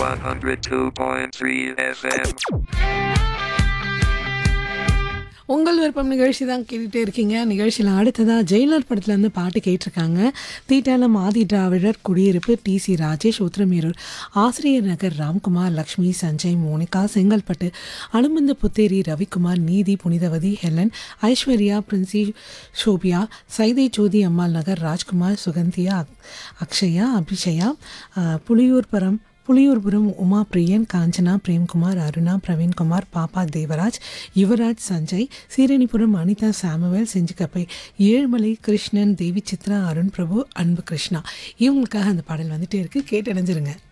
102.3 FM. உங்கள் விருப்பம் நிகழ்ச்சி தான் கேட்டுகிட்டே இருக்கீங்க நிகழ்ச்சியில் அடுத்ததாக ஜெயிலர் படத்துலேருந்து பாட்டு கேட்டிருக்காங்க தீட்டாலம் ஆதி திராவிடர் குடியிருப்பு D C Rajesh Uthiramerur Asiriyar Nagar Ramkumar Lakshmi Sanjay Monica Chengalpattu Anumantha Putheri Ravikumar Neethi Punithavathi Helen Aishwarya Princy Sophia Saidai Jothi Ammal Nagar Rajkumar Suganthiya அக்- அக்ஷயா அபிஷயா அஹ், புலியூர்புரம் புலியூர்புரம் உமா பிரியன் காஞ்சனா பிரேம்குமார் அருணா பிரவீன்குமார் பாப்பா தேவராஜ் யுவராஜ் சஞ்சய் சீரணிபுரம் அனிதா சாமுவேல் செஞ்சிக்கப்பை ஏழுமலை கிருஷ்ணன் தேவி சித்ரா அருண் பிரபு அன்பு கிருஷ்ணா இவங்களுக்காக அந்த பாடல் வந்துட்டே இருக்கு கேட்டடைஞ்சிருங்க